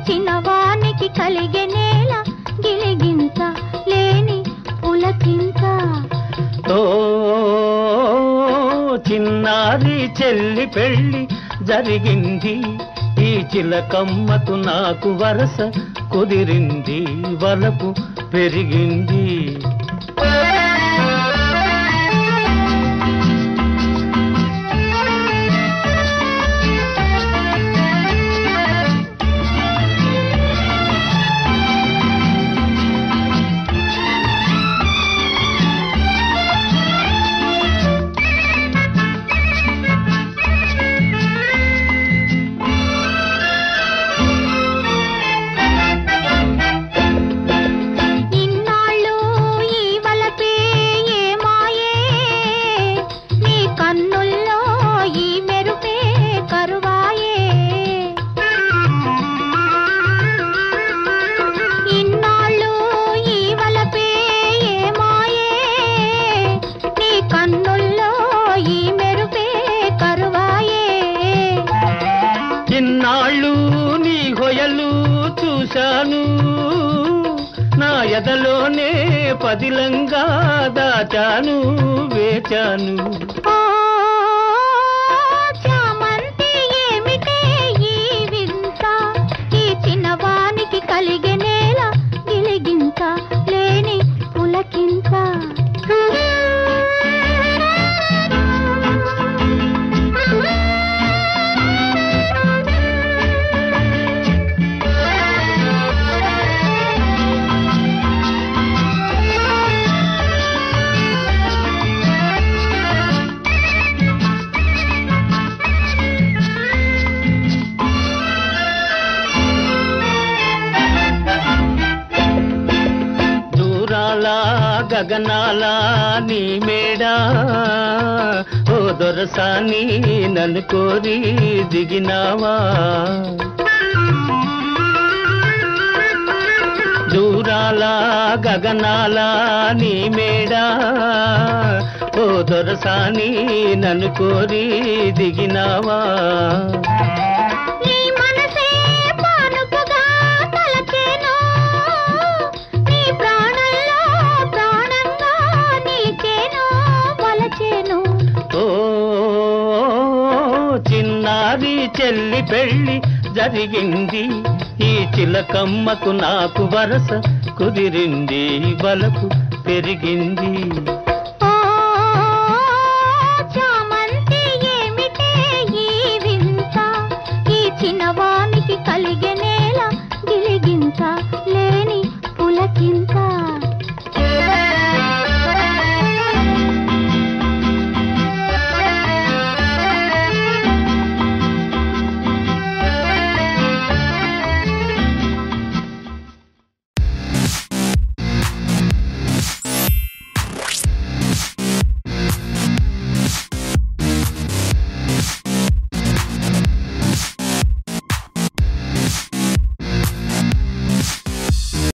చిన్నవానికి కలిగే నేల గిలిగింత లేని పులకింత ఓ చిన్నారి చెల్లి పెళ్ళి జరిగింది ఈ చిలకమ్మకు నాకు వరస కుదిరింది వలపు పెరిగింది ఇన్నాళ్ళు ఈ వలపే ఏమాయే నీ కన్నుల్లో ఈ మెరుపే కరువాయే ఇన్నాళ్ళు ఈ వలపే ఏమాయే నీ కన్నుల్లో ఈ మెరుపే కరువాయే ఇన్నాళ్ళు నీ హొయలు చూశాను నా ఎదలోనే పదిలంగా దాచాను వేచాను ఓ చామంతి ఏమిటే ఈ వింత ఈ చిన్నవానికి కలిగే నేల గిలిగింత లేని పులకింత దూరాల గగనాల నీ మేడా ఓ దొరసాని నన్ను కోరి దిగినావా దూరాల గగనాల నీ మేడా ఓ దొరసాని నన్ను కోరి దిగినావా నీ మనసే పానుపుగా తలచేను నీ ప్రాణంలో ప్రాణంగా నిలిచేను వలచేను ఓ చిన్నారి చెల్లి పెళ్ళి జరిగింది ఈ చిలకమ్మకు నాకు వరస కుదిరింది వలకు పెరిగింది